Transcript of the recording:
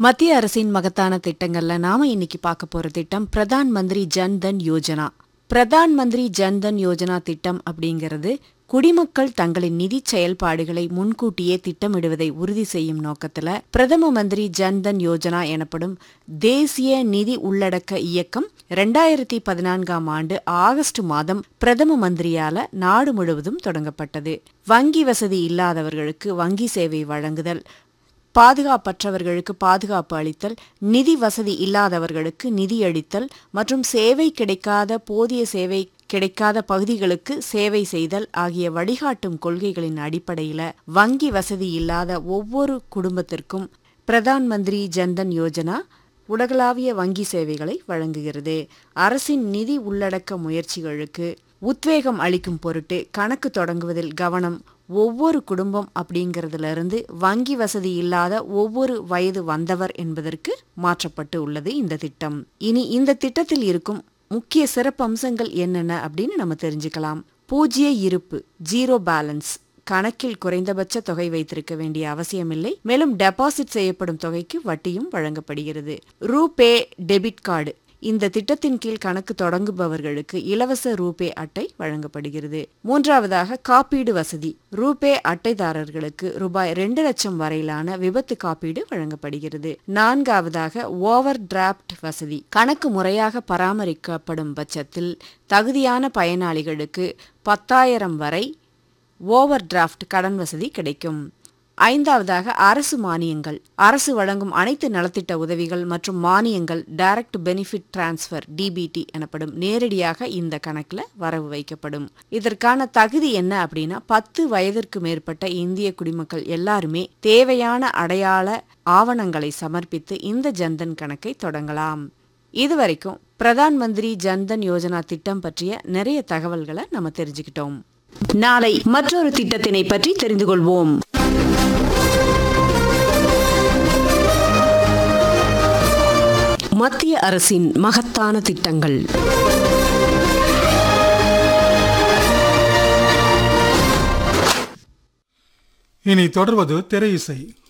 மத்திய அரசின் மகத்தான திட்டங்கள்ல நாம இன்னைக்கு பார்க்க போற திட்டம் பிரதான் மந்திரி ஜன் தன் யோஜனா பிரதான் மந்திரி ஜன் தன் யோஜனா திட்டம் அப்படிங்கிறது குடிமக்கள் தங்களின் நிதி செயல்பாடுகளை முன்கூட்டியே திட்டமிடுவதை உறுதி செய்யும் நோக்கத்துல பிரதம மந்திரி ஜன் தன் யோஜனா எனப்படும் தேசிய நிதி உள்ளடக்க இயக்கம் ரெண்டாயிரத்தி பதினான்காம் ஆண்டு ஆகஸ்ட் மாதம் பிரதம மந்திரியால நாடு முழுவதும் தொடங்கப்பட்டது வங்கி வசதி இல்லாதவர்களுக்கு வங்கி சேவை வழங்குதல் பாதுகாப்பற்றவர்களுக்கு பாதுகாப்பு அளித்தல் நிதி வசதி இல்லாதவர்களுக்கு நிதி அளித்தல் மற்றும் சேவை கிடைக்காத போதிய சேவை கிடைக்காத பகுதிகளுக்கு சேவை செய்தல் ஆகிய வழிகாட்டும் கொள்கைகளின் அடிப்படையில வங்கி வசதி இல்லாத ஒவ்வொரு குடும்பத்திற்கும் பிரதான் மந்திரி ஜன்தன் யோஜனா உலகளாவிய வங்கி சேவைகளை வழங்குகிறது அரசின் நிதி உள்ளடக்க முயற்சிகளுக்கு உத்வேகம் அளிக்கும் பொருட்டு கணக்கு தொடங்குவதில் கவனம் ஒவ்வொரு குடும்பம் அப்படிங்கறதுல இருந்து வங்கி வசதி இல்லாத ஒவ்வொரு வயது வந்தவர் என்பதற்கு மாற்றப்பட்டு உள்ளது இந்த திட்டம் இனி இந்த திட்டத்தில் இருக்கும் முக்கிய சிறப்பம்சங்கள் என்னென்ன அப்படின்னு நம்ம தெரிஞ்சுக்கலாம் பூஜ்ய இருப்பு ஜீரோ பேலன்ஸ் கணக்கில் குறைந்தபட்ச தொகை வைத்திருக்க வேண்டிய அவசியமில்லை மேலும் டெபாசிட் செய்யப்படும் தொகைக்கு வட்டியும் வழங்கப்படுகிறது ரூபே டெபிட் கார்டு இந்த திட்டத்தின் கீழ் கணக்கு தொடங்குபவர்களுக்கு இலவச ரூபே அட்டை வழங்கப்படுகிறது மூன்றாவதாக காப்பீடு வசதி ரூபே அட்டைதாரர்களுக்கு ரூபாய் ரெண்டு லட்சம் வரையிலான விபத்து காப்பீடு வழங்கப்படுகிறது நான்காவதாக ஓவர் டிராப்ட் வசதி கணக்கு முறையாக பராமரிக்கப்படும் பட்சத்தில் தகுதியான பயனாளிகளுக்கு பத்தாயிரம் வரை ஓவர் டிராஃப்ட் கடன் வசதி கிடைக்கும் ஐந்தாவதாக அரசு மானியங்கள் அரசு வழங்கும் அனைத்து நலத்திட்ட உதவிகள் மற்றும் மானியங்கள் டைரக்ட் பெனிஃபிட் டிரான்ஸ்ஃபர் டிபிடி எனப்படும் நேரடியாக இந்த கணக்கில் வரவு வைக்கப்படும் இதற்கான தகுதி என்ன அப்படின்னா பத்து வயதிற்கு மேற்பட்ட இந்திய குடிமக்கள் எல்லாருமே தேவையான அடையாள ஆவணங்களை சமர்ப்பித்து இந்த ஜன்தன் கணக்கை தொடங்கலாம் இதுவரைக்கும் பிரதான் மந்திரி ஜன்தன் யோஜனா திட்டம் பற்றிய நிறைய தகவல்களை நம்ம தெரிஞ்சுக்கிட்டோம் நாளை மற்றொரு திட்டத்தினை பற்றி தெரிந்து கொள்வோம் மத்திய அரசின் மகத்தான திட்டங்கள் இனி தொடர்வது திரை இசை